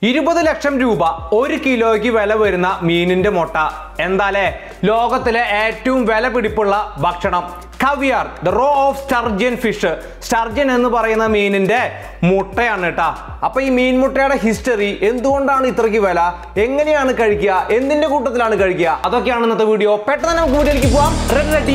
ഇരുപത് ലക്ഷം രൂപ ഒരു കിലോയ്ക്ക് വില വരുന്ന മീനിന്റെ മുട്ട എന്താലേ ലോകത്തിലെ ഏറ്റവും വില പിടിപ്പുള്ള ഭക്ഷണം caviar the roe of sturgeon fish sturgeon എന്ന് പറയുന്ന മീനിന്റെ മുട്ടയാണ് കേട്ടാ അപ്പൊ ഈ മീൻ മുട്ടയുടെ ഹിസ്റ്ററി എന്തുകൊണ്ടാണ് ഇത്രയ്ക്ക് വില എങ്ങനെയാണ് കഴിക്കുക എന്തിന്റെ കൂട്ടത്തിലാണ് കഴിക്കുക അതൊക്കെയാണ് ഇന്നത്തെ വീഡിയോ പെട്ടെന്ന് നമുക്ക് വീഡിയോയിലേക്ക് പോവാം ready ready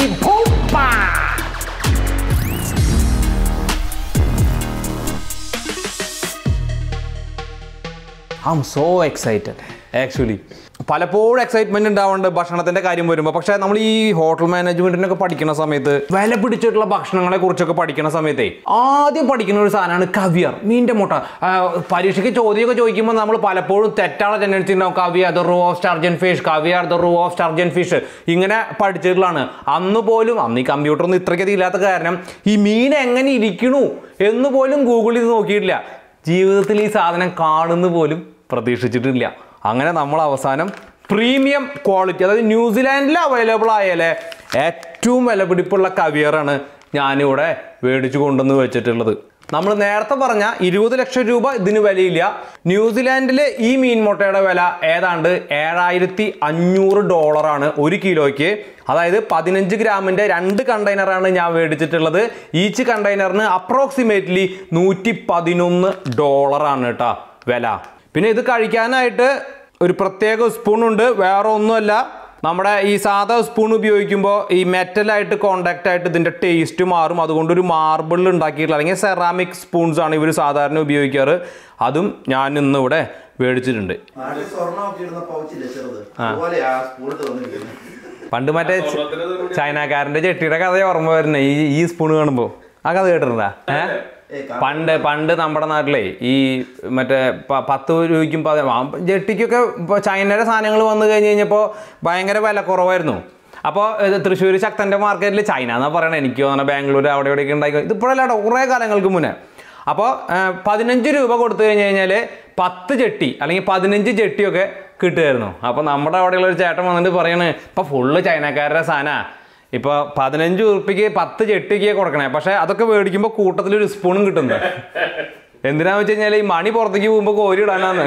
I am so excited actually പലപ്പോഴും എക്സൈറ്റ്മെന്റ് ഉണ്ടാവുന്നുണ്ട് ഭക്ഷണത്തിന്റെ കാര്യം വരുമ്പോൾ പക്ഷേ നമ്മൾ ഈ ഹോട്ടൽ മാനേജ്മെന്റിനൊക്കെ പഠിക്കുന്ന സമയത്ത് വില പിടിച്ചിട്ടുള്ള ഭക്ഷണങ്ങളെ കുറിച്ചൊക്കെ പഠിക്കുന്ന സമയത്തേ ആദ്യം പഠിക്കുന്ന ഒരു സാധനമാണ് കവിയർ മീൻ്റെ മുട്ട ആ, പരീക്ഷയ്ക്ക് ചോദ്യമൊക്കെ ചോദിക്കുമ്പോൾ നമ്മൾ പലപ്പോഴും തെറ്റാണ് ടെൻഡൻസി ഉണ്ടാവും caviar the roe of sturgeon fish caviar the roe of sturgeon fish ഇങ്ങനെ പഠിച്ചിട്ടുള്ളതാണ് അന്ന് പോലും അന്ന് ഈ കമ്പ്യൂട്ടറൊന്നും ഇത്രയ്ക്കധികം ഇല്ലാത്ത കാരണം ഈ മീൻ എങ്ങനെ ഇരിക്കണു എന്ന് പോലും ഗൂഗിളിൽ ഇത് നോക്കിയിട്ടില്ല ജീവിതത്തിൽ ഈ സാധനം കാണുന്നു പോലും പ്രതീക്ഷിച്ചിട്ടില്ല അങ്ങനെ നമ്മൾ അവസാനം പ്രീമിയം ക്വാളിറ്റി അതായത് ന്യൂസിലാൻഡിൽ അവൈലബിൾ ആയാലേ ഏറ്റവും വിലപിടിപ്പുള്ള കവിയറാണ് ഞാനിവിടെ മേടിച്ചു കൊണ്ടുവന്ന് വെച്ചിട്ടുള്ളത് നമ്മൾ നേരത്തെ പറഞ്ഞ ഇരുപത് ലക്ഷം രൂപ ഇതിന് വിലയില്ല ന്യൂസിലാൻഡിലെ ഈ മീൻ മുട്ടയുടെ വില ഏതാണ്ട് ഏഴായിരത്തി അഞ്ഞൂറ് ഡോളറാണ് ഒരു കിലോയ്ക്ക് അതായത് പതിനഞ്ച് ഗ്രാമിന്റെ രണ്ട് കണ്ടെയ്നറാണ് ഞാൻ മേടിച്ചിട്ടുള്ളത് ഈച്ച് കണ്ടെയ്നറിന് അപ്രോക്സിമേറ്റ്ലി നൂറ്റി പതിനൊന്ന് ഡോളറാണ് കേട്ടോ വില പിന്നെ ഇത് കഴിക്കാനായിട്ട് ഒരു പ്രത്യേക സ്പൂൺ ഉണ്ട് വേറെ ഒന്നുമല്ല നമ്മുടെ ഈ സാധാ സ്പൂൺ ഉപയോഗിക്കുമ്പോൾ ഈ മെറ്റലായിട്ട് കോണ്ടാക്ട് ആയിട്ട് ഇതിൻ്റെ ടേസ്റ്റ് മാറും അതുകൊണ്ട് ഒരു മാർബിളിൽ ഉണ്ടാക്കിയിട്ടുള്ള അല്ലെങ്കിൽ സെറാമിക് സ്പൂൺസ് ആണ് ഇവർ സാധാരണ ഉപയോഗിക്കാറ് അതും ഞാൻ ഇന്ന് ഇവിടെ മേടിച്ചിട്ടുണ്ട് നാട്ടിൽ സ്വർണ്ണമൊക്കെ ഇടുന്ന പൗച്ചില്ലേ ചെറുത് അതുപോലെ ആ സ്പൂൺ തോന്നിരിക്കുന്നത് പണ്ട് മറ്റേ ച- ചൈനക്കാരൻ്റെ ചെട്ടിയുടെ കഥ ഓർമ്മ വരുന്നേ ഈ ഈ സ്പൂൺ കാണുമ്പോൾ ആ കഥ കേട്ടിട്ടുണ്ടാ ഏഹ് പണ്ട് പണ്ട് നമ്മുടെ നാട്ടിലെ ഈ മറ്റേ പ- പത്ത് രൂപയ്ക്കും പതി- ആ ജെട്ടിക്കൊക്കെ ഇപ്പോൾ ചൈനയുടെ സാധനങ്ങൾ വന്നു കഴിഞ്ഞ് കഴിഞ്ഞപ്പോൾ ഭയങ്കര വില കുറവായിരുന്നു അപ്പോൾ തൃശ്ശൂർ ശക്തൻ്റെ മാർക്കറ്റിൽ ചൈന എന്നാ പറയണത് എനിക്ക് തോന്നണം ബാംഗ്ലൂർ അവിടെ ഇവിടെയൊക്കെ ഉണ്ടാക്കി ഇതിപ്പോഴല്ല കേട്ടോ കുറേ കാലങ്ങൾക്ക് മുന്നേ അപ്പോൾ പതിനഞ്ച് രൂപ കൊടുത്തു കഴിഞ്ഞ് കഴിഞ്ഞാൽ പത്ത് ചെട്ടി അല്ലെങ്കിൽ പതിനഞ്ച് ചെട്ടിയൊക്കെ കിട്ടുമായിരുന്നു അപ്പോൾ നമ്മുടെ അവിടെയുള്ള ഒരു ചേട്ടൻ വന്നിട്ട് പറയണ് ഇപ്പോൾ ഫുള്ള് ചൈനക്കാരുടെ സാധനമാണ് ഇപ്പോൾ പതിനഞ്ച് ഉറുപ്പിക്ക് പത്ത് ചെട്ടിക്ക് കൊടുക്കണേ പക്ഷേ അതൊക്കെ മേടിക്കുമ്പോൾ കൂട്ടത്തിൽ ഒരു സ്പൂണും കിട്ടുന്നത് എന്തിനാന്ന് വെച്ച് കഴിഞ്ഞാൽ ഈ മണി പുറത്തേക്ക് പോകുമ്പോൾ കോരി ഇടാനാന്ന്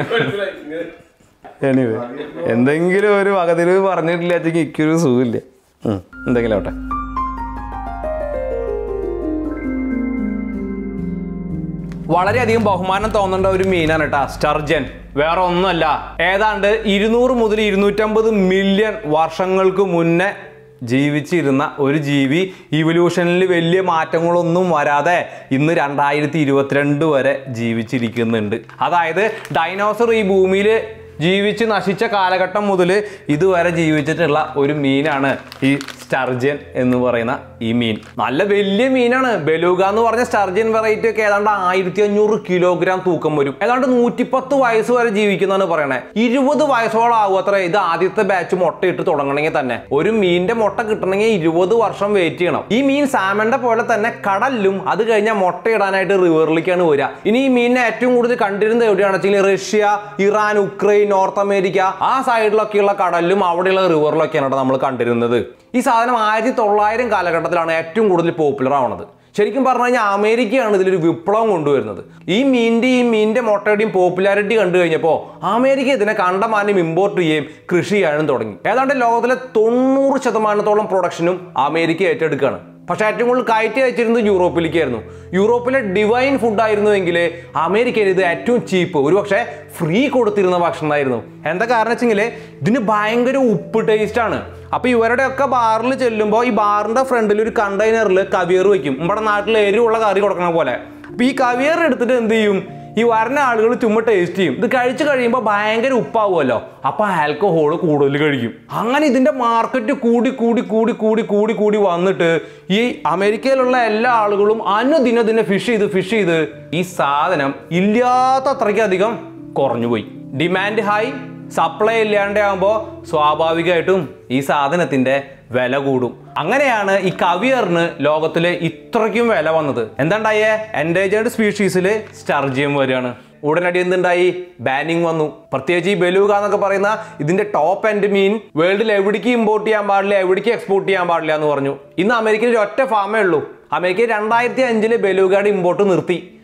എനിവേ എന്തെങ്കിലും ഒരു വകതിരിവ് പറഞ്ഞിട്ടില്ല വെച്ചെങ്കിൽ എനിക്കൊരു സുഖമില്ല ഉം, എന്തെങ്കിലും ആവട്ടെ വളരെയധികം ബഹുമാനം തോന്നേണ്ട ഒരു മീനാണ് കേട്ടോ സ്റ്റർജൻ വേറെ ഒന്നുമല്ല ഏതാണ്ട് ഇരുന്നൂറ് മുതൽ ഇരുന്നൂറ്റമ്പത് മില്യൺ വർഷങ്ങൾക്ക് മുന്നേ ജീവിച്ചിരുന്ന ഒരു ജീവി ഇവല്യൂഷനിൽ വലിയ മാറ്റങ്ങളൊന്നും വരാതെ ഇന്ന് രണ്ടായിരത്തി ഇരുപത്തിരണ്ട് വരെ ജീവിച്ചിരിക്കുന്നുണ്ട് അതായത് ഡൈനോസർ ഈ ഭൂമിയിൽ ജീവിച്ച് നശിച്ച കാലഘട്ടം മുതൽ ഇതുവരെ ജീവിച്ചിട്ടുള്ള ഒരു മീനാണ് ഈ സ്റ്റർജൻ എന്ന് പറയുന്ന ഈ മീൻ നല്ല വലിയ മീനാണ് ബലൂഗ എന്ന് പറഞ്ഞ സ്റ്റർജൻ വെറൈറ്റി ഒക്കെ ഏതാണ്ട് ആയിരത്തി അഞ്ഞൂറ് കിലോഗ്രാം തൂക്കം വരും ഏതാണ്ട് നൂറ്റിപ്പത്ത് വയസ്സ് വരെ ജീവിക്കുന്നതാണ് പറയണേ ഇരുപത് വയസ്സോളം ആകും അത്ര ഇത് ആദ്യത്തെ ബാച്ച് മുട്ടയിട്ട് തുടങ്ങണമെങ്കിൽ തന്നെ ഒരു മീനിന്റെ മുട്ട കിട്ടണമെങ്കിൽ ഇരുപത് വർഷം വെയിറ്റ് ചെയ്യണം ഈ മീൻ സാമന്റെ പോലെ തന്നെ കടലിലും അത് കഴിഞ്ഞാൽ മുട്ടയിടാനായിട്ട് റിവറിലേക്കാണ് വരിക ഇനി ഈ മീനിനെ ഏറ്റവും കൂടുതൽ കണ്ടിരുന്നത് എവിടെയാണെന്ന് വെച്ചാൽ Russia Iran Ukraine North America ആ സൈഡിലൊക്കെയുള്ള കടലിലും അവിടെയുള്ള റിവറിലൊക്കെയാണ് നമ്മൾ കണ്ടിരുന്നത് ഈ സാധനം ആയിരത്തി തൊള്ളായിരം കാലഘട്ടത്തിലാണ് ഏറ്റവും കൂടുതൽ പോപ്പുലർ ആവുന്നത് ശരിക്കും പറഞ്ഞു കഴിഞ്ഞാൽ അമേരിക്കയാണ് ഇതിലൊരു വിപ്ലവം കൊണ്ടുവരുന്നത് ഈ മീനിന്റെ ഈ മീനിന്റെ മുട്ടയുടെയും പോപ്പുലാരിറ്റി കണ്ടു കഴിഞ്ഞപ്പോൾ അമേരിക്ക ഇതിനെ കണ്ടമാനം ഇമ്പോർട്ട് ചെയ്യുകയും കൃഷി ചെയ്യാനും തുടങ്ങി ഏതാണ്ട് ലോകത്തിലെ തൊണ്ണൂറ് ശതമാനത്തോളം പ്രൊഡക്ഷനും അമേരിക്ക ഏറ്റെടുക്കുകയാണ് പക്ഷേ ഏറ്റവും കൂടുതൽ കയറ്റി അയച്ചിരുന്നത് യൂറോപ്പിലേക്കായിരുന്നു യൂറോപ്പിലെ ഡിവൈൻ ഫുഡ് ആയിരുന്നുവെങ്കിൽ അമേരിക്കയിൽ ഇത് ഏറ്റവും ചീപ്പ് ഒരുപക്ഷെ ഫ്രീ കൊടുത്തിരുന്ന ഭക്ഷണമായിരുന്നു എന്താ കാരണം വെച്ചെങ്കിൽ ഇതിന് ഭയങ്കര ഉപ്പ് ടേസ്റ്റ് ആണ് അപ്പൊ ഇവരുടെ ഒക്കെ ബാറിൽ ചെല്ലുമ്പോൾ ഈ ബാറിന്റെ ഫ്രണ്ടിൽ ഒരു കണ്ടെയ്നറിൽ കവിയർ വെക്കും നമ്മുടെ നാട്ടിൽ എരിവുള്ള കറി കൊടുക്കണ പോലെ അപ്പൊ ഈ കവിയർ എടുത്തിട്ട് എന്ത് ചെയ്യും ഈ വരുന്ന ആളുകൾ ചുമ്മാ ടേസ്റ്റ് ചെയ്യും ഇത് കഴിച്ചു കഴിയുമ്പോൾ ഭയങ്കര ഉപ്പാവുമല്ലോ അപ്പൊ ആൽക്കഹോൾ കൂടുതൽ കഴിക്കും അങ്ങനെ ഇതിന്റെ മാർക്കറ്റ് കൂടി കൂടി കൂടി കൂടി കൂടി കൂടി വന്നിട്ട് ഈ അമേരിക്കയിലുള്ള എല്ലാ ആളുകളും അനുദിനം ഇതിനെ ഫിഷ് ചെയ്ത് ഫിഷ് ചെയ്ത് ഈ സാധനം ഇല്ലാത്ത അത്രയ്ക്കധികം കുറഞ്ഞുപോയി ഡിമാൻഡ് ഹൈ സപ്ലൈ ഇല്ലാണ്ടാകുമ്പോൾ സ്വാഭാവികമായിട്ടും ഈ സാധനത്തിന്റെ വില കൂടും അങ്ങനെയാണ് ഈ കവിയറിന് ലോകത്തിലെ ഇത്രയ്ക്കും വില വന്നത് എന്താണ്ടായേ എൻഡേജേർഡ് സ്പീഷീസിൽ സ്റ്റർജിയം വരികയാണ് ഉടനടി എന്തുണ്ടായി ബാനിങ് വന്നു പ്രത്യേകിച്ച് ഈ ബലൂക എന്നൊക്കെ പറയുന്ന ഇതിന്റെ ടോപ്പ് എൻഡ് മീൻ വേൾഡിൽ എവിടേക്ക് ഇമ്പോർട്ട് ചെയ്യാൻ പാടില്ല എവിടേക്ക് എക്സ്പോർട്ട് ചെയ്യാൻ പാടില്ല എന്ന് പറഞ്ഞു ഇന്ന് അമേരിക്കയിൽ ഒരു ഒറ്റ ഫാമേ ഉള്ളൂ അമേരിക്ക രണ്ടായിരത്തി അഞ്ചില് ബലൂഗയുടെ ഇമ്പോർട്ട് നിർത്തി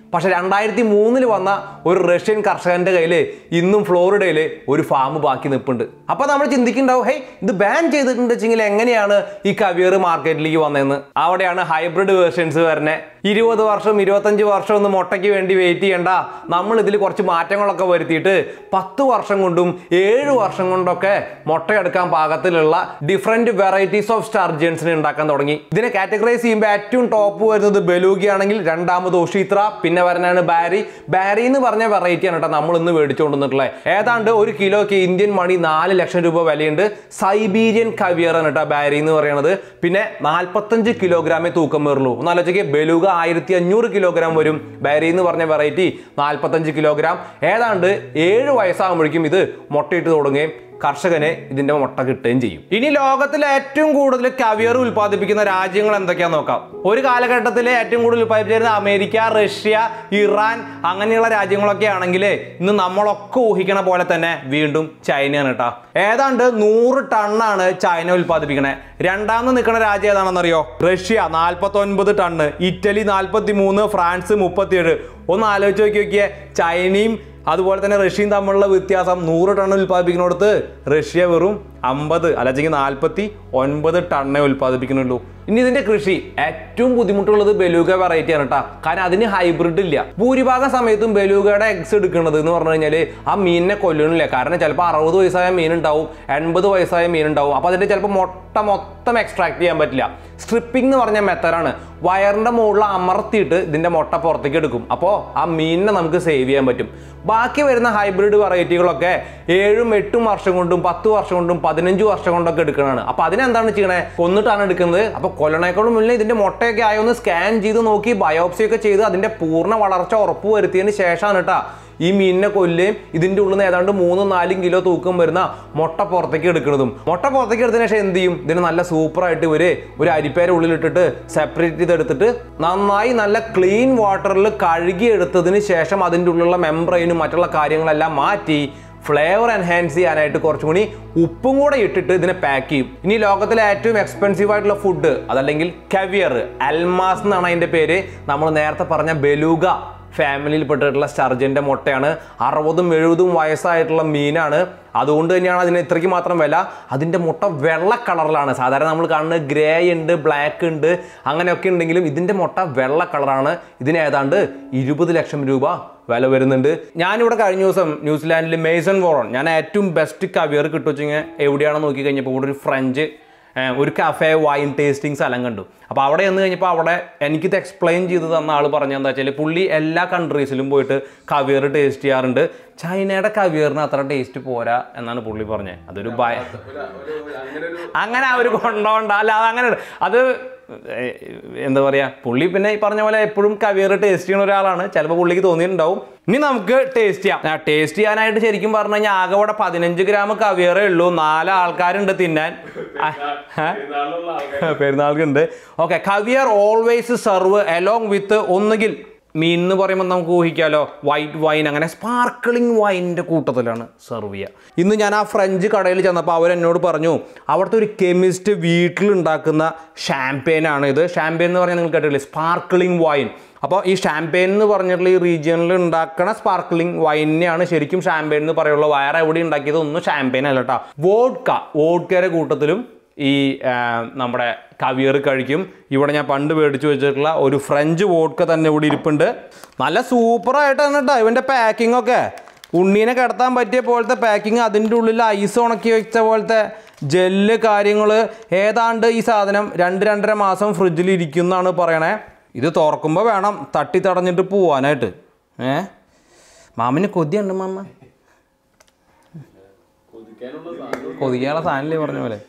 പക്ഷെ രണ്ടായിരത്തി മൂന്നിൽ വന്ന ഒരു റഷ്യൻ കർഷകന്റെ കയ്യിൽ ഇന്നും ഫ്ലോറിഡയിൽ ഒരു ഫാം ബാക്കി നിൽപ്പുണ്ട് അപ്പൊ നമ്മൾ ചിന്തിക്കുന്നുണ്ടാവും ഹേയ് ഇത് ബാൻ ചെയ്തിട്ടുണ്ട് വെച്ചെങ്കിൽ എങ്ങനെയാണ് ഈ കവിയർ മാർക്കറ്റിലേക്ക് വന്നതെന്ന് അവിടെയാണ് ഹൈബ്രിഡ് വേർഷൻസ് വരണേ ഇരുപത് വർഷം ഇരുപത്തഞ്ച് വർഷം ഒന്ന് മുട്ടയ്ക്ക് വേണ്ടി വെയിറ്റ് ചെയ്യണ്ട നമ്മൾ ഇതിൽ കുറച്ച് മാറ്റങ്ങളൊക്കെ വരുത്തിയിട്ട് പത്ത് വർഷം കൊണ്ടും ഏഴ് വർഷം കൊണ്ടൊക്കെ മുട്ടയെടുക്കാൻ പാകത്തിലുള്ള ഡിഫറെന്റ് വെറൈറ്റീസ് ഓഫ് സ്റ്റാർജൻസിനെ ഉണ്ടാക്കാൻ തുടങ്ങി ഇതിനെ കാറ്റഗറൈസ് ചെയ്യുമ്പോൾ ഏറ്റവും ടോപ്പ് വരുന്നത് ബലൂഗി ആണെങ്കിൽ രണ്ടാമത് ഒഷീത്ര പിന്നെ വരുന്നതാണ് ബാരി ബാരി എന്ന് പറഞ്ഞ വെറൈറ്റി ആണ് കേട്ടോ നമ്മൾ ഇന്ന് മേടിച്ചുകൊണ്ടിട്ടുള്ളത് ഏതാണ്ട് ഒരു കിലോയ്ക്ക് ഇന്ത്യൻ മണി നാല് ലക്ഷം രൂപ വിലയുണ്ട് സൈബീരിയൻ കവിയർ ആണ് കേട്ടോ ബാരി എന്ന് പറയുന്നത് പിന്നെ നാൽപ്പത്തഞ്ച് കിലോഗ്രാമേ തൂക്കം വരുള്ളൂ ഒന്ന് ആലോചിക്കുക ബലൂഗ ആയിരത്തി അഞ്ഞൂറ് കിലോഗ്രാം വരും ബാരി എന്ന് പറഞ്ഞ വെറൈറ്റി നാൽപ്പത്തഞ്ച് കിലോഗ്രാം ഏതാണ്ട് ഏഴ് വയസ്സാകുമ്പോഴേക്കും ഇത് മുട്ടയിട്ട് തുടങ്ങുകയും കർഷകന് ഇതിന്റെ മുട്ട കിട്ടുകയും ചെയ്യും ഇനി ലോകത്തിലെ ഏറ്റവും കൂടുതൽ കവിയർ ഉൽപ്പാദിപ്പിക്കുന്ന രാജ്യങ്ങൾ എന്തൊക്കെയാന്ന് നോക്കാം ഒരു കാലഘട്ടത്തിൽ ഏറ്റവും കൂടുതൽ ഉൽപ്പാദിപ്പിച്ചിരുന്ന അമേരിക്ക റഷ്യ ഇറാൻ അങ്ങനെയുള്ള രാജ്യങ്ങളൊക്കെ ആണെങ്കിൽ ഇന്ന് നമ്മളൊക്കെ ഊഹിക്കണ പോലെ തന്നെ വീണ്ടും ചൈനയാണ് കേട്ടോ ഏതാണ്ട് നൂറ് ടണ്ണാണ് ചൈന ഉൽപ്പാദിപ്പിക്കണേ രണ്ടാമത് നിൽക്കുന്ന രാജ്യം ഏതാണെന്നറിയോ റഷ്യ നാൽപ്പത്തി ഒൻപത് ടണ്ണ് ഇറ്റലി നാൽപ്പത്തി മൂന്ന് ഫ്രാൻസ് മുപ്പത്തിയേഴ് ഒന്ന് ആലോചിച്ച് നോക്കി നോക്കിയേ ചൈനയും അതുപോലെ തന്നെ റഷ്യയും തമ്മിലുള്ള വ്യത്യാസം നൂറ് ടൺ ഉൽപ്പാദിപ്പിക്കുന്നിടത്ത് റഷ്യ വെറും അമ്പത് അല്ലെങ്കിൽ നാൽപ്പത്തി ഒൻപത് ടണ്ണേ ഉൽപ്പാദിപ്പിക്കുന്നുള്ളൂ ഇനി ഇതിന്റെ കൃഷി ഏറ്റവും ബുദ്ധിമുട്ടുള്ളത് ബലൂഗ വെറൈറ്റി ആണ് കേട്ടോ കാരണം അതിന് ഹൈബ്രിഡ് ഇല്ല ഭൂരിഭാഗം സമയത്തും ബലൂഗയുടെ എഗ്സ് എടുക്കുന്നത് എന്ന് പറഞ്ഞു കഴിഞ്ഞാൽ ആ മീനിനെ കൊല്ലണില്ല കാരണം ചിലപ്പോൾ അറുപത് വയസ്സായ മീൻ ഉണ്ടാവും എൺപത് വയസ്സായ മീൻ ഉണ്ടാവും അപ്പോൾ അതിന്റെ ചിലപ്പോൾ മുട്ട മൊത്തം എക്സ്ട്രാക്ട് ചെയ്യാൻ പറ്റില്ല സ്ട്രിപ്പിംഗ് എന്ന് പറഞ്ഞ മെത്തഡാണ് വയറിന്റെ മുകളിൽ അമർത്തിയിട്ട് ഇതിന്റെ മുട്ട പുറത്തേക്ക് എടുക്കും അപ്പോൾ ആ മീനിനെ നമുക്ക് സേവ് ചെയ്യാൻ പറ്റും ബാക്കി വരുന്ന ഹൈബ്രിഡ് വെറൈറ്റികളൊക്കെ ഏഴും എട്ടും വർഷം കൊണ്ടും പത്ത് വർഷം കൊണ്ടും പതിനഞ്ച് വർഷം കൊണ്ടൊക്കെ എടുക്കണതാണ് അപ്പൊ അതിനെന്താണ് ചെയ്യണേ കൊന്നിട്ടാണ് എടുക്കുന്നത് അപ്പൊ കൊല്ലണേക്കാളും മുന്നേ ഇതിന്റെ മുട്ടയൊക്കെ ആയൊന്ന് സ്കാൻ ചെയ്ത് നോക്കി ബയോപ്സി ഒക്കെ ചെയ്ത് അതിന്റെ പൂർണ്ണ വളർച്ച ഉറപ്പ് വരുത്തിയതിന് ശേഷമാണ് കേട്ടാ ഈ മീനിനെ കൊല്ലുകയും ഇതിന്റെ ഉള്ളിൽ നിന്ന് ഏതാണ്ട് മൂന്നും നാലും കിലോ തൂക്കം വരുന്ന മുട്ട പുറത്തേക്ക് എടുക്കുന്നതും മുട്ട പുറത്തേക്ക് എടുത്തതിന് ശേഷം എന്ത് ചെയ്യും ഇതിന് നല്ല സൂപ്പറായിട്ട് ഇവര് ഒരു അരിപ്പേര ഉള്ളിലിട്ടിട്ട് സെപ്പറേറ്റ് ചെയ്തെടുത്തിട്ട് നന്നായി നല്ല ക്ലീൻ വാട്ടറിൽ കഴുകി എടുത്തതിന് ശേഷം അതിൻ്റെ ഉള്ളിലുള്ള മെംബ്രെയിനും മറ്റുള്ള കാര്യങ്ങളെല്ലാം മാറ്റി ഫ്ലേവർ എൻഹാൻസ് ചെയ്യാനായിട്ട് കുറച്ചും കൂടി ഉപ്പും കൂടെ ഇട്ടിട്ട് ഇതിനെ പാക്ക് ചെയ്യും ഇനി ലോകത്തിലെ ഏറ്റവും എക്സ്പെൻസീവ് ആയിട്ടുള്ള ഫുഡ് അതല്ലെങ്കിൽ കവിയർ അൽമാസ് എന്നാണ് അതിന്റെ പേര് നമ്മൾ നേരത്തെ പറഞ്ഞ ബലൂഗ ഫാമിലിയിൽ പെട്ടിട്ടുള്ള സ്റ്റർജന്റെ മുട്ടയാണ് അറുപതും എഴുപതും വയസ്സായിട്ടുള്ള മീനാണ് അതുകൊണ്ട് തന്നെയാണ് അതിന് ഇത്രയ്ക്ക് മാത്രം വില അതിൻ്റെ മുട്ട വെള്ള കളറിലാണ് സാധാരണ നമ്മൾ കാണുന്നത് ഗ്രേ ഉണ്ട് ബ്ലാക്ക് ഉണ്ട് അങ്ങനെയൊക്കെ ഉണ്ടെങ്കിലും ഇതിൻ്റെ മുട്ട വെള്ള കളറാണ് ഇതിന് ഏതാണ്ട് ഇരുപത് ലക്ഷം രൂപ വില വരുന്നുണ്ട് ഞാനിവിടെ കഴിഞ്ഞ ദിവസം ന്യൂസിലാൻഡിൽ മേസൺ വോറൺ ഞാൻ ഏറ്റവും ബെസ്റ്റ് കവിയർ കിട്ടുവെച്ചിങ്ങനെ എവിടെയാണെന്ന് നോക്കി കഴിഞ്ഞപ്പോൾ ഇവിടെ ഒരു ഫ്രഞ്ച് ഏഹ്, ഒരു കഫേ വൈൻ ടേസ്റ്റിംഗ് സ്ഥലം കണ്ടു അപ്പോൾ അവിടെ ചെന്ന് കഴിഞ്ഞപ്പോൾ അവിടെ എനിക്കിത് എക്സ്പ്ലെയിൻ ചെയ്ത് തന്ന ആൾ പറഞ്ഞത് എന്താ വെച്ചാൽ പുള്ളി എല്ലാ കൺട്രീസിലും പോയിട്ട് കവിയർ ടേസ്റ്റ് ചെയ്യാറുണ്ട് ചൈനയുടെ കവിയറിന് അത്ര ടേസ്റ്റ് പോരാ എന്നാണ് പുള്ളി പറഞ്ഞത് അതൊരു ഭയ അങ്ങനെ അവർ കൊണ്ടോണ്ട അല്ല അത് അങ്ങനെ അത് ഏഹ്, എന്താ പറയാ പുള്ളി പിന്നെ ഈ പറഞ്ഞ പോലെ എപ്പോഴും കവിയർ ടേസ്റ്റ് ചെയ്യുന്ന ഒരാളാണ് ചിലപ്പോൾ പുള്ളിക്ക് തോന്നിയിട്ടുണ്ടാവും ഇനി നമുക്ക് ടേസ്റ്റ് ചെയ്യാം ടേസ്റ്റ് ചെയ്യാനായിട്ട് ശരിക്കും പറഞ്ഞു കഴിഞ്ഞാൽ ആകെ ഇവിടെ പതിനഞ്ച് ഗ്രാം കവിയറേ ഉള്ളൂ നാല് ആൾക്കാരുണ്ട് തിന്നാൻ ആ, ആ? പെരുന്നാൾക്കുണ്ട് okay caviar always serve along with ഒന്നുകിൽ മീൻ എന്ന് പറയുമ്പോൾ നമുക്ക് ഊഹിക്കാലോ വൈറ്റ് വൈൻ അങ്ങനെ സ്പാർക്കിളിംഗ് വൈനിൻ്റെ കൂട്ടത്തിലാണ് സെർവ് ചെയ്യുക ഇന്ന് ഞാൻ ആ ഫ്രഞ്ച് കടയിൽ ചെന്നപ്പോൾ അവരെന്നോട് പറഞ്ഞു അവിടുത്തെ ഒരു കെമിസ്റ്റ് വീട്ടിലുണ്ടാക്കുന്ന ഷാമ്പെയിനാണ് ഇത് ഷാമ്പെയിൻ എന്ന് പറഞ്ഞാൽ നിങ്ങൾ കേട്ടില്ലേ സ്പാർക്കിളിംഗ് വൈൻ അപ്പോൾ ഈ ഷാമ്പെയിൻ എന്ന് പറഞ്ഞിട്ടുള്ള ഈ റീജിയനിൽ ഉണ്ടാക്കണ സ്പാർക്കിളിംഗ് വൈനെയാണ് ശരിക്കും ഷാമ്പെയിൻ എന്ന് പറയുള്ളൂ വേറെ എവിടെ ഉണ്ടാക്കിയത് ഒന്നും ഷാമ്പെയിൻ അല്ല കേട്ടോ വോഡ്ക വോഡ്കയുടെ കൂട്ടത്തിലും ഈ ആ, നമ്മുടെ കവിയർ കഴിക്കും ഇവിടെ ഞാൻ പണ്ട് മേടിച്ചു വെച്ചിട്ടുള്ള ഒരു ഫ്രഞ്ച് വോഡ്ക തന്നെ ഇവിടെ ഇരിപ്പുണ്ട് നല്ല സൂപ്പറായിട്ടാണ് കേട്ടോ ഇവൻ്റെ പാക്കിംഗ് ഒക്കെ ഉണ്ണീനെ കിടത്താൻ പറ്റിയ പോലത്തെ പാക്കിംഗ് അതിൻ്റെ ഉള്ളിൽ ഐസ് ഉണക്കി വെച്ച പോലത്തെ ജെല്ല് കാര്യങ്ങൾ ഏതാണ്ട് ഈ സാധനം രണ്ട് രണ്ടര മാസം ഫ്രിഡ്ജിൽ ഇരിക്കുന്നതാണ് പറയണേ ഇത് തുറക്കുമ്പോൾ വേണം തട്ടി തടഞ്ഞിട്ട് പോവാനായിട്ട് ഏ മാമിന് കൊതിയുണ്ട് മാമ കൊതിക്കാനുള്ള സാധനല്ലേ പറഞ്ഞ പോലെ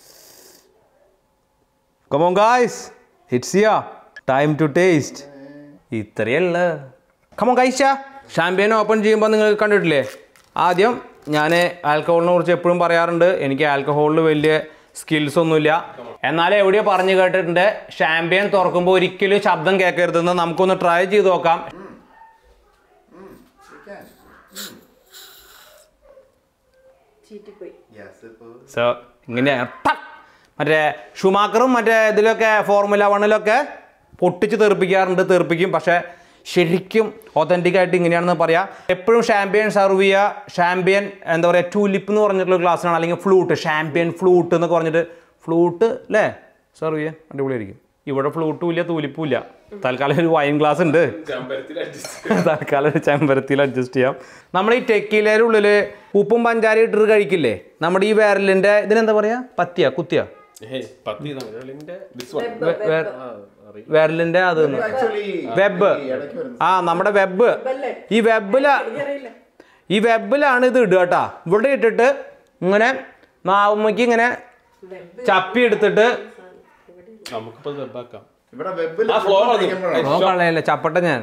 come on guys it's ya time to taste ഇത്രയല്ല കമോൺ ഗൈഷ ഷാമ്പ്യൻ ഓപ്പൺ ചെയ്യുമ്പോൾ നിങ്ങൾ കണ്ടിട്ടില്ലേ ആദ്യം ഞാൻ ആൽക്കഹോളിനെ കുറിച്ച് എപ്പോഴും പറയാറുണ്ട് എനിക്ക് ആൽക്കഹോളിൽ വലിയ സ്കിൽസ് ഒന്നുമില്ല എന്നാലും എവിടെയോ പറഞ്ഞു കേട്ടിട്ടുണ്ട് ഷാമ്പ്യൻ തുറക്കുമ്പോൾ ഒരിക്കലും ശബ്ദം കേൾക്കരുതെന്ന് നമുക്കൊന്ന് ട്രൈ ചെയ്ത് നോക്കാം ചീറ്റിപ്പോയി യെസ് ഇപ്പൊ സോ ഇങ്ങനെ ടക്ക് മറ്റേ ഷുമാക്കറും മറ്റേ ഇതിലൊക്കെ ഫോർമുല വണ്ണിലൊക്കെ പൊട്ടിച്ച് തെറിപ്പിക്കാറുണ്ട് തെറിപ്പിക്കും പക്ഷേ ശരിക്കും ഒതൻറ്റിക് ആയിട്ട് ഇങ്ങനെയാണെന്ന് പറയാം എപ്പോഴും ഷാമ്പിയൻ സെർവ് ചെയ്യുക ഷാമ്പിയൻ എന്താ പറയുക ടൂലിപ്പ് എന്ന് പറഞ്ഞിട്ടുള്ള ഗ്ലാസ്സിനാണ് അല്ലെങ്കിൽ ഫ്ലൂട്ട് ഷാമ്പിയൻ ഫ്ലൂട്ട് എന്ന് പറഞ്ഞിട്ട് ഫ്ലൂട്ട് അല്ലേ സെർവ് ചെയ്യാൻ അടിപൊളിയായിരിക്കും ഇവിടെ ഫ്ലൂട്ടും ഇല്ല തൂലിപ്പും ഇല്ല തൽക്കാലം ഒരു വൈൻ ഗ്ലാസ് ഉണ്ട് തൽക്കാലം ഒരു ചെമ്പരത്തിയിൽ അഡ്ജസ്റ്റ് ചെയ്യാം നമ്മൾ ഈ ടെക്കിയിലേൻ്റെ ഉള്ളിൽ ഉപ്പും പഞ്ചാര ഇട്ടിട്ട് കഴിക്കില്ലേ നമ്മുടെ ഈ വിരലിൻ്റെ ഇതിനെന്താ പറയാ പത്തിയ കുത്തിയ വിരലിൻ്റെ അത് വെബ് ആ നമ്മുടെ വെബ് ഈ വെബിലാ ഈ വെബിലാണ് ഇത് ഇടുക കേട്ടാ ഇവിടെ ഇട്ടിട്ട് ഇങ്ങനെ നാവുമ്മയ്ക്ക് ഇങ്ങനെ ചപ്പി എടുത്തിട്ട് നമുക്കിപ്പോ വെബാക്കാം ഇവിടെ വെബിൽ നോക്കളയല്ല ചപ്പട്ട ഞാൻ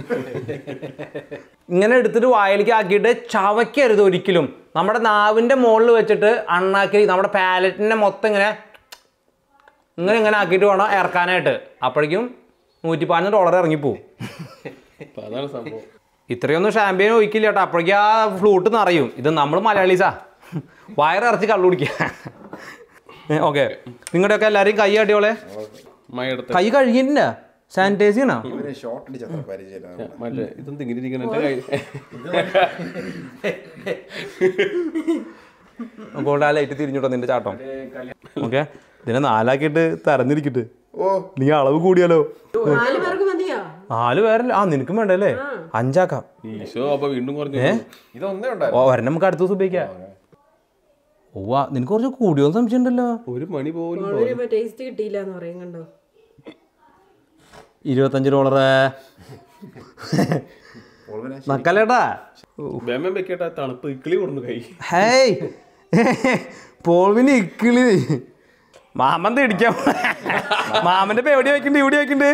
ഇങ്ങനെ എടുത്തിട്ട് വായിലേക്ക് ആക്കിയിട്ട് ചവയ്ക്കരുത് ഒരിക്കലും നമ്മുടെ നാവിന്റെ മുകളിൽ വെച്ചിട്ട് അണ്ണാക്കി നമ്മുടെ പാലറ്റിന്റെ മൊത്തം ഇങ്ങനെ ഇങ്ങനെ ഇങ്ങനെ ആക്കിയിട്ട് വേണം ഇറക്കാനായിട്ട് അപ്പോഴേക്കും നൂറ്റി പതിനഞ്ച് ഡോളർ ഇറങ്ങിപ്പോവും അപ്പൊ അതാണ് സംഭവം ഇത്രയൊന്നും ഷാമ്പിയൻ ഒഴിക്കില്ല കേട്ടോ അപ്പോഴേക്കും ആ ഫ്ലൂട്ട് നിറയും ഇത് നമ്മൾ മലയാളീസാ വയറിറച്ചി കള്ളു കുടിക്കുക ഓക്കെ നിങ്ങളുടെയൊക്കെ എല്ലാവരെയും കൈ അടിയോളെ മഴ എടുത്ത് കൈ കഴുകിയിട്ടില്ല സാനിറ്റൈസ് ചെയ്യണോ ഇവര് ഷോർട്ട് അടിച്ച പരിചയം മറ്റേ ഇതെന്ത് ഇങ്ങനെ ഇരിക്കണ എന്റെ കൈ അപ്പോൾ ആ ലൈറ്റ് തിരിഞ്ഞിട്ടോ നിന്റെ ചാട്ടം ഓക്കെ ഇതിനെ നാലാക്കിയിട്ട് തെരഞ്ഞിരിക്കട്ട് ഓ നീ അളവ് കൂടിയാലോ നാല് പേർക്ക് മതിയോ നാല് പേരല്ലേ ആ നിനക്കും വേണ്ടല്ലേ അഞ്ചാക്കാം ഈശോ അപ്പൊ വീണ്ടും കുറഞ്ഞു ഇതൊന്നേ ഓ ഒരെണ്ണം നമുക്ക് അടുത്ത ദിവസം ഉപയോഗിക്കാം ഓ നിനക്ക് കുറച്ച് കൂടിയോന്ന് സംശയം ഉണ്ടല്ലോ ഒരു മണി പോലും വളരെ ടേസ്റ്റ് കിട്ടിയില്ല എന്ന് പറയും കണ്ടോ ഇരുപത്തഞ്ച് ഡോളറ് ഉണ്ടായിരുന്നു നക്കല്ലേട്ടാ ബേമൻ വെക്കട്ടെ തണുപ്പ് ഇക്കിളി കൊടുന്നു കൈ ഹേയ് പോൾവിന് ഇക്കിളി മാമൻ ഇടിക്കാം മാമന്റെ ഇപ്പൊ എവിടെ വെക്കണ്ട് ഇവിടെ വെക്കണ്ട്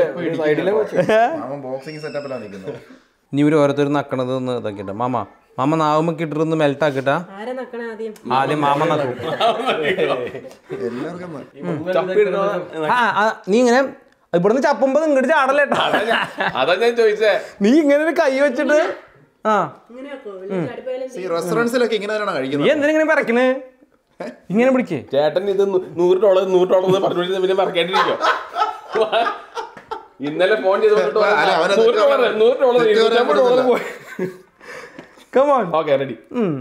മാമൻ ബോക്സിംഗ് സെറ്റപ്പിലാണ് നിൽക്കുന്നത് ഇനി ഇവര് ഓരോരുത്തർ നക്കണത് ഒന്ന് ഇതാക്കിട്ട മാമ മാമ നാവുമ്പോ ഇട്ടിട്ടൊന്ന് മെൽറ്റ് ആക്കിട്ടാ ആരെ നക്കണേ ആദ്യം ആദ്യം മാമ നക്കും എല്ലാവർക്കും ചപ്പിടുന്ന ആ ആ, നീ ഇങ്ങനെ ഇവിടുന്ന് ചപ്പുമ്പോ ഇങ്ങോട്ട് ചാടല്ലേട്ടാ അതാ ഞാൻ ചോദിച്ചേ നീ ഇങ്ങനെ ഒരു കൈ വെച്ചിട്ട് ആ ഇങ്ങനെയാക്കോ വലിയ ചാടിപ്പോയാലും ഈ റെസ്റ്റോറൻറ്റ്സിലൊക്കെ ഇങ്ങനെ തന്നെയാണ് നീ കഴിക്കുന്നത് എന്തിനാ ഇങ്ങനെ പറക്കണ് ഇങ്ങനെ പിടിക്കേ ചേട്ടൻ ഇത് നൂ- നൂറ് ഡോളർ നൂറ് ഡോളർ എന്ന് പറഞ്ഞു പിന്നെ മറക്കേണ്ടിരിക്കോ ഇന്നലെ ഫോൺ ചെയ്ത് പറഞ്ഞിട്ട് പറഞ്ഞു, അല്ല, അവനെ നൂറ് തെറ്റ് ഡോളർ പറയാൻ- നൂറ് ഡോളർ തെറ്റ് പറയാൻ ഇരുന്നൂറ്റമ്പത് ഡോളർ പറ്റത്തില്ല. പോയി കമോൺ ഓക്കെ റെഡി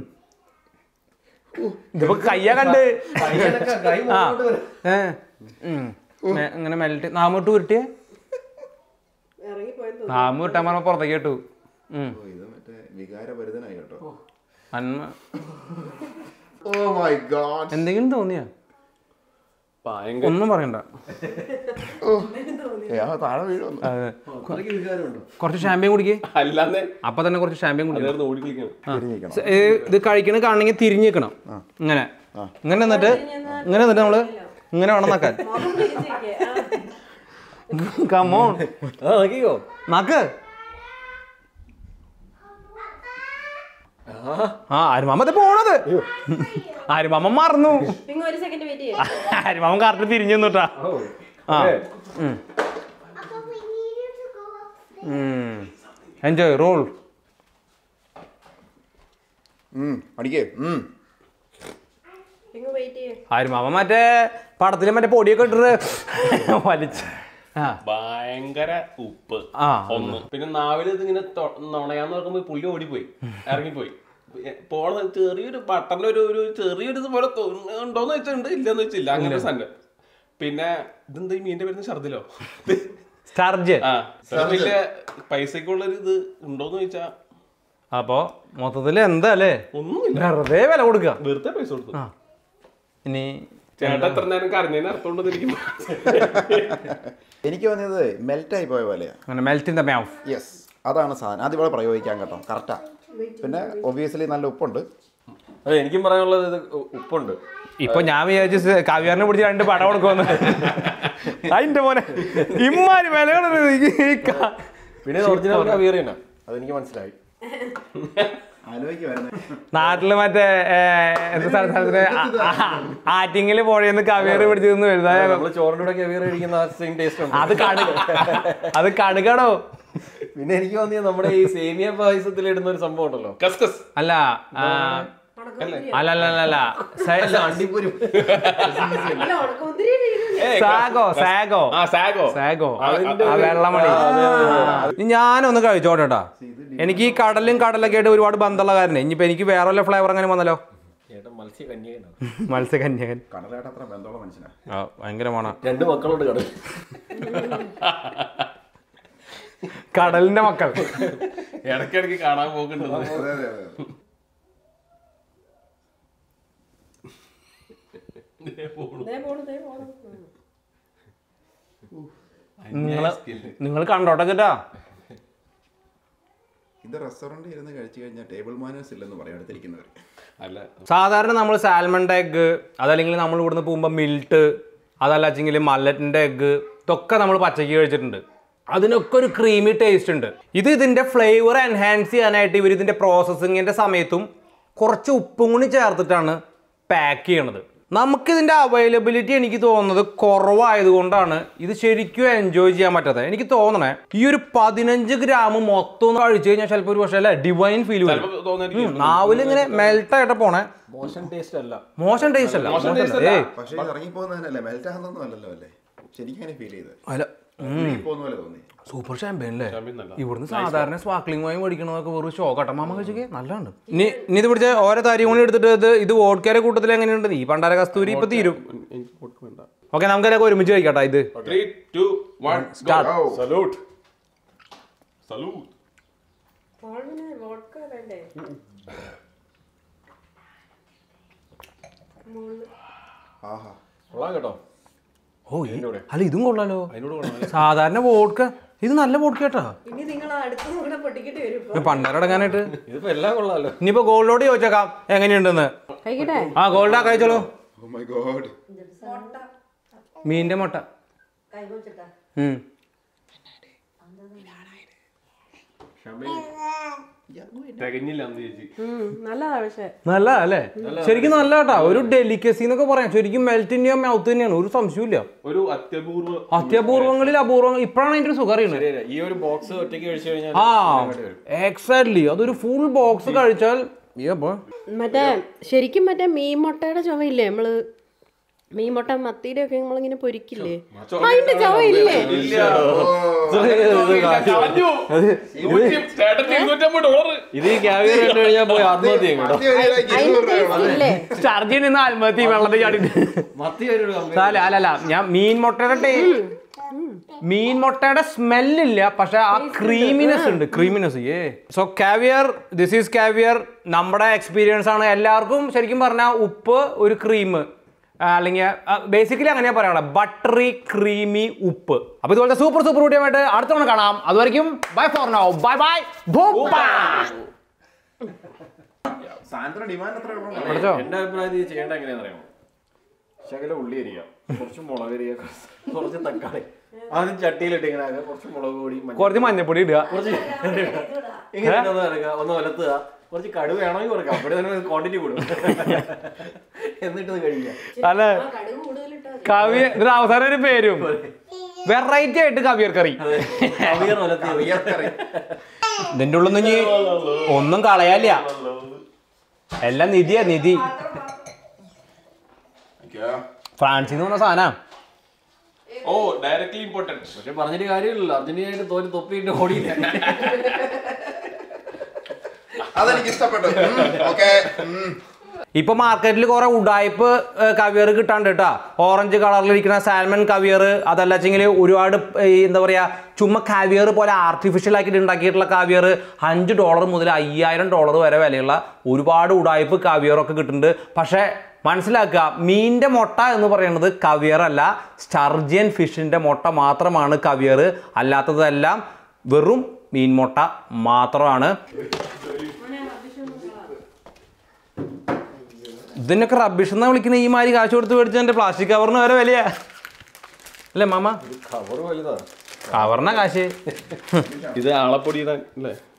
ഇതിപ്പോ കയ്യാ കണ്ട് ആ ഏ ഉം. മെ- ഇങ്ങനെ മെൽറ്റ് നാമോട്ട് ഉരുട്ടിയേ ഇറങ്ങിപ്പോയെന്ന് നാമ വിട്ടാൻ പറഞ്ഞ പുറത്തേക്ക് കേട്ടു ഉം. ഓ, ഇത് മറ്റേ വികാരഭരിതനായി കേട്ടോ അന്മ ഓ മൈ ഗോഡ് എന്തെങ്കിലും തോന്നിയാ ഭയങ്കര ഒന്നും പറയണ്ട താഴെ വീഴുന്നു അതെ. കുറച്ച് ഷാമ്പ്യൻ കുടിക്കേ അല്ലാതെ അപ്പൊ തന്നെ കുറച്ച് ഷാമ്പ്യൻ കുടിക്കണം നേർന്ന് ഓടി കളിക്കണം തിരിഞ്ഞിരിക്കണം സ- ഏ, ഇത് കഴിക്കണ കാണണമെങ്കിൽ തിരിഞ്ഞ് നിൽക്കണം ഇങ്ങനെ ഇങ്ങനെ നിന്നിട്ട് ഇങ്ങനെ നിന്നിട്ട് നമ്മള് ഇങ്ങനെ വേണം നക്കാൻ മുഖം തിരിച്ചിരിക്കെ. ആ. കമോൺ നക്ക് ആ അരിമാമ ഇത് പോണത് അരിമാമ മറന്നു പിങ്ങ ഒരു സെക്കൻഡ് വെയിറ്റ് ചെയ്യാം അരിമാമ കറക്റ്റ് തിരിഞ്ഞു നിന്നിട്ടാ ആ എൻജോയ് റോൾ അടിക്കേ ഉം. പിങ്ങ വെയിറ്റ് ചെയ്യാം അരിമാമ മറ്റേ പടത്തില് മറ്റേ പൊടിയൊക്കെ ഇട്ടിട്ട് വലിച്ച് ആ ഭയങ്കര ഉപ്പ് ആ ഒന്ന് പിന്നെ നാവില് ഇതിങ്ങനെ തൊ- നുണയാന്ന് നോക്കുമ്പോ പുള്ളി ഓടിപ്പോയി ഇറങ്ങിപ്പോയി എ, പോണ ചെറിയൊരു ബട്ടന്റെ ഒരു ഒരു ചെറിയൊരു ഇത് പോലെ തോന്നുന്നു- ഉണ്ടോന്ന് വെച്ചിട്ടുണ്ട് ഇല്ലെന്ന് വെച്ചില്ല അങ്ങനെ ഒരു സാധനം പിന്നെ ഇതെന്താ ഈ മീന്റെ പേരുന്ന ഛർദിലോ സ്റ്റാർജ് ആ ഇത്ര വലിയ പൈസക്കുള്ളൊരു ഇത് ഉണ്ടോന്ന് ചോദിച്ചാ അപ്പോ മൊത്തത്തില് എന്താ അല്ലേ ഒന്നുമില്ല വെറുതെ വില കൊടുക്കുക വെറുതെ പൈസ കൊടുത്തു ആ ഇനി ചേട്ടാ എത്ര നേരം കരഞ്ഞതിന് അർത്ഥം ഉണ്ടെന്ന് എനിക്ക് എനിക്ക് തോന്നിയത് മെൽറ്റായി പോയ പോലെയാ അങ്ങനെ melt in the mouth yes അതാണ് സാധനം അത് ഇവിടെ പ്രയോഗിക്കാൻ കേട്ടോ കറക്റ്റാ പിന്നെ ഒബിയസ്ലി നല്ല ഉപ്പുണ്ട് അതെ എനിക്കും പറയാനുള്ളത് ഇത് ഉ- ഉപ്പുണ്ട് ഇപ്പൊ ഞാൻ വിചാരിച്ചു കാവ്യാറിനെ പിടിച്ച് രണ്ട് പടം കൊടുക്കുമെന്ന് അതിന്റെ മോനെ ഇമ്മാരി വിലകള് പിന്നെ ഒറിജിനൽ കവിയർ തന്നെ അതെനിക്ക് മനസ്സിലായി ആലോചിക്ക് വരുന്നത് നാട്ടില് മറ്റേ ഏ, എന്ത് സ്ഥല- സ്ഥലത്തിന് ആ- ആ- ആറ്റിങ്ങില് പുഴയെന്ന് കവിയറ് പിടിച്ച് നിന്ന് വരുന്നതായ നമ്മൾ ചോറിന്റെ കൂടെ കവിയർ കഴിക്കുന്ന ആ സെയിം ടേസ്റ്റ് ഉണ്ട് അത് കടുക് അത് കടുകടോ പിന്നെ എനിക്ക് തോന്നിയത് നമ്മുടെ ഈ സേമിയ പായസത്തിൽ ഇടുന്ന ഒരു സംഭവം ഉണ്ടല്ലോ കസ്കസ് അല്ല ആ, അല്ല അല്ല അല്ല അല്ല സ- അണ്ടിപ്പൂരും അല്ല ഉണക്കമുന്തിരി വീഴുന്നുണ്ട് സാഗോ സാഗോ ആ സാഗോ സാഗോ അതിന്റെ ആ വെള്ളമണി ഇനി ഞാനൊന്ന് കഴിച്ചോട്ടെട്ടാ എനിക്ക് ഈ കടലും കടലൊക്കെ ആയിട്ട് ഒരുപാട് ബന്ധമുള്ള കാരണം ഇനിയിപ്പോ എനിക്ക് വേറെ വല്ല ഫ്ലേവർ അങ്ങനെ വന്നല്ലോ ചേട്ടൻ മത്സ്യ കന്യകനാണ് മത്സ്യകന്യകൻ കടലായിട്ട് അത്ര ബന്ധമുള്ള മനുഷ്യനാ ആ ഭയങ്കരമാണ് രണ്ട് മക്കളുണ്ട് കടൽ കടലിന്റെ മക്കൾ ഇടയ്ക്കിടയ്ക്ക് കാണാൻ പോകുന്നുണ്ട് അതെ അതെ അതെ ദേ പോണു ദേ പോണു ഉം. നിങ്ങള് നിങ്ങൾ കണ്ടോട്ടെ ചേട്ടാ ഇത് റെസ്റ്റോറൻറ്റിൽ ഇരുന്ന് കഴിച്ചു കഴിഞ്ഞാൽ ടേബിൾ മാനേഴ്സ് ഇല്ലെന്ന് പറയാം അടുത്തിരിക്കുന്നവർ അല്ല സാധാരണ നമ്മൾ സാൽമണിൻ്റെ എഗ്ഗ് അതല്ലെങ്കിൽ നമ്മൾ ഇവിടുന്ന് പോകുമ്പോൾ മിൽട്ട് അതല്ല വെച്ചെങ്കിൽ മല്ലറ്റിൻ്റെ എഗ്ഗ് ഇതൊക്കെ നമ്മൾ പച്ചയ്ക്ക് കഴിച്ചിട്ടുണ്ട് അതിനൊക്കെ ഒരു ക്രീമി ടേസ്റ്റ് ഉണ്ട് ഇത് ഇതിൻ്റെ ഫ്ലേവർ എൻഹാൻസ് ചെയ്യാനായിട്ട് ഇവർ ഇതിൻ്റെ പ്രോസസ്സിങ്ങിൻ്റെ സമയത്തും കുറച്ച് ഉപ്പും കൂടി ചേർത്തിട്ടാണ് പാക്ക് ചെയ്യണത് നമുക്കിതിൻ്റെ അവൈലബിലിറ്റി എനിക്ക് തോന്നുന്നത് കുറവായതുകൊണ്ടാണ് ഇത് ശരിക്കും എൻജോയ് ചെയ്യാൻ പറ്റാത്തത് എനിക്ക് തോന്നണേ ഈ ഒരു പതിനഞ്ച് ഗ്രാം മൊത്തം ഒന്ന് കഴിച്ചു കഴിഞ്ഞാൽ ചിലപ്പോൾ ഒരു പക്ഷേ അല്ലേ ഡിവൈൻ ഫീൽ വരും ചിലപ്പോ തോന്നായിരിക്കും നാവിൽ ഇങ്ങനെ മെൽട്ടായിട്ട് പോണേ മോശം ടേസ്റ്റ് അല്ല മോശം ടേസ്റ്റ് അല്ല മോശം മോശം taste അല്ല. അല്ല. ഏയ് പക്ഷേ ഇത് ഇറങ്ങിപ്പോകുന്നതല്ലേ മെൽറ്റ് ആകുന്നൊന്നും അല്ലല്ലോ അല്ലേ ശരിക്കും അങ്ങനെ ഫീൽ ചെയ്തത് അല്ല പോകുന്ന പോലെ തോന്നി സൂപ്പർ ചാമ്പ്യൻ അല്ലേ ചാമ്പ്യൻ നല്ല. ഇവിടുന്ന് സാധാരണ സ്പാർക്ലിംഗ് വായി മേടിക്കണതൊക്കെ വെറും ഷോക്കട്ട മാമ കഴിച്ചൊക്കെ നല്ലതാണ് ഇനി ഇനി ഇത് പിടിച്ച ഓരോ താരിയും കൂടി എടുത്തിട്ട് ഇത് ഇത് വോഡ്ക്കാരെ കൂട്ടത്തിൽ എങ്ങനെയുണ്ട് ഈ പണ്ടാര കസ്തൂരി ഇപ്പൊ തീരും എനിക്ക് കൊടുക്ക് വേണ്ട ഓക്കെ നമുക്കെല്ലാം ഒരുമിച്ച് കഴിക്കട്ടെ ഇത് three two one Start. Salute salute പോളിന് വോഡ്ക വേണ്ടേ മുകളില് ആഹാ കൊള്ളാം കേട്ടോ ഓ ഈ- അല്ല ഇതും കൊള്ളാലോ അതിനോട് കൊള്ളാം സാധാരണ വോഡ്ക്ക ഇത് നല്ല വോഡ്ക്ക കേട്ടാ ഇനി നിങ്ങൾ അടുത്തത് കൂടെ പൊട്ടിക്കിട്ട് വരും ഇപ്പൊ പണ്ടരടങ്ങാനായിട്ട് ഇതിപ്പോ എല്ലാം കൊള്ളാലോ ഇനിയിപ്പോ ഗോൾഡോട് ചോദിച്ചേക്കാം എങ്ങനെയുണ്ടെന്ന് കഴിക്കട്ടെ ആ ഗോൾഡാ കഴിച്ചോളൂ ഓ മൈ ഗോഡ് മീനിന്റെ മുട്ട ഉം. തികഞ്ഞില്ല അന്ന് ചേച്ചി നല്ലതാ പക്ഷെ നല്ല അല്ലേ ശരിക്കും നല്ല കേട്ടാ ഒരു ഡെലിക്കസി എന്നൊക്കെ പറയാം ശരിക്കും മെൽറ്റ് ഇൻ യുവർ മൗത്ത് തന്നെയാണ് ഒരു സംശയമില്ല ഒരു അത്യപൂർവ അത്യപൂർവങ്ങളിൽ അപൂർവം ഇപ്പോഴാണ് അതിന്റെ ഒരു സുഖം അറിയുന്നത് ശരിയല്ല ഈ ഒരു ബോക്സ് ഒറ്റയ്ക്ക് കഴിച്ചു കഴിഞ്ഞാൽ ആ എക്സാക്ട്ലി അതൊരു ഫുൾ ബോക്സ് കഴിച്ചാൽ ഏപ്പോ മറ്റേ ശരിക്കും മറ്റേ മീൻ മുട്ടയുടെ ചുവയില്ലേ നമ്മള് മീൻ മുട്ട മത്തിയുടെ ഒക്കെ നമ്മളിങ്ങനെ പൊരിക്കില്ലേ അതിന്റെ ചുവയില്ലേ കളഞ്ഞു. നൂറ്റി- ചേട്ടന് ഇരുന്നൂറ്റമ്പത് ഡോളർ ഇത് ഈ ക്യാവിയർ കണ്ടു കഴിഞ്ഞാൽ പോയി ആത്മഹത്യ ചെയ്യും കേട്ടോ അതിന്റെ ടേസ്റ്റ് ഇല്ലേ ചർജയിൽ നിന്ന് ആത്മഹത്യ വെള്ളത്തിൽ ചാടിട്ട് മത്തി ഒരു കമ്പനി അല്ല അല്ല അല്ല ഞാൻ മീൻ മുട്ടയുടെ ടേ മീൻ മുട്ടയുടെ സ്മെല്ലില്ല പക്ഷെ ആ ക്രീമിനെസ് ഉണ്ട് ക്രീമിനെസ് ഏ so caviar this is caviar നമ്മുടെ എക്സ്പീരിയൻസ് ആണ് എല്ലാവർക്കും ശരിക്കും പറഞ്ഞാൽ ഉപ്പ് ഒരു ക്രീം അല്ലെങ്കിൽ ബേസിക്കലി അങ്ങനെയാ പറയാനുള്ളത് ബട്ടറി ക്രീമി ഉപ്പ് അപ്പൊ ഇതുപോലത്തെ സൂപ്പർ സൂപ്പർ വീഡിയോമായിട്ട് അടുത്ത തവണ കാണാം അതുവരെയും bye for now bye bye Sandra demand എത്ര ഉള്ളൂ പഠിച്ചോ എന്റെ അഭിപ്രായത്തിൽ ഇത് ചെയ്യേണ്ട എങ്ങനെയാണെന്ന് അറിയാമോ ശകല ഉള്ളി അരിയാം കുറച്ച് മുളക് അരിയാം കുറച്ച് തക്കാളി ആദ്യം ചട്ടിയിലിട്ട് ഇങ്ങനെ ആക്കുക കുറച്ച് മുളക് പൊടി മഞ്ഞൾ കുറച്ച് മഞ്ഞപ്പൊടി ഇടുക കുറച്ച് ഇങ്ങനെ ഒന്ന് ഇറക്കുക ഒന്ന് ഒലത്തുക കുറച്ച് കടുവ് വേണമെങ്കിൽ കുറക്കാം അവിടെ തന്നെ ക്വാണ്ടിറ്റി കൂടും എന്നിട്ട് ഇത് കഴിക്കാം അല്ലേ ആ കടുക് കൂടുതലിട്ടാ മതി. കവി ഇതിന് അവസാനം ഒരു പേരും വെറൈറ്റി ആയിട്ട് കവിയർ കറി കവിയർ ഒലത്തി വിയർക്കറി ഇതിന്റെ ഉള്ളിൽ നിന്ന് ഇനി ഒന്നും കളയാല്ല എല്ലാം നിധിയാ നിധി ഫ്രാൻസിൽ നിന്ന് വന്ന സാധനം ഓ ഡയറക്ട്ലി ഇമ്പോർട്ടൻറ്റ് പക്ഷെ പറഞ്ഞിട്ട് കാര്യമില്ലല്ലോ അർജന്റീനയായിട്ട് തോന്നി തൊപ്പിയിട്ട് ഓടിയില്ല അതെനിക്ക് ഇഷ്ടപ്പെട്ടു ഓക്കെ ഇപ്പൊ മാർക്കറ്റിൽ കുറെ ഉടായ്പ് കവിയർ കിട്ടാണ്ട് കേട്ടാ ഓറഞ്ച് കളറിലിരിക്കുന്ന സാൽമൺ കവിയർ അതല്ല വെച്ചെങ്കിൽ ഒരുപാട് ഈ എന്താ പറയാ ചുമ്മാ കാവിയർ പോലെ ആർട്ടിഫിഷ്യൽ ആക്കിയിട്ട് ഉണ്ടാക്കിയിട്ടുള്ള കാവിയർ അഞ്ച് ഡോളർ മുതൽ അയ്യായിരം ഡോളർ വരെ വിലയുള്ള ഒരുപാട് ഉടായ്പ് കവിയറൊക്കെ കിട്ടുന്നുണ്ട് പക്ഷേ മനസ്സിലാക്കുക മീനിന്റെ മുട്ട എന്ന് പറയുന്നത് കവിയർ അല്ല സ്റ്റർജിയൻ ഫിഷിന്റെ മുട്ട മാത്രമാണ് കവിയർ അല്ലാത്തതെല്ലാം വെറും മീൻ മുട്ട മാത്രമാണ് ഇതിനൊക്കെ റബ്ബിഷ് എന്നാ വിളിക്കുന്ന ഈ മാതിരി കാശ് കൊടുത്ത് മേടിച്ചതിന്റെ പ്ലാസ്റ്റിക് കവറിന് വരെ വിലയാ അല്ലേ മാമ കവർ വലുതാ കവറിന കാശ് ഇത് ആളപ്പൊടി അല്ലേ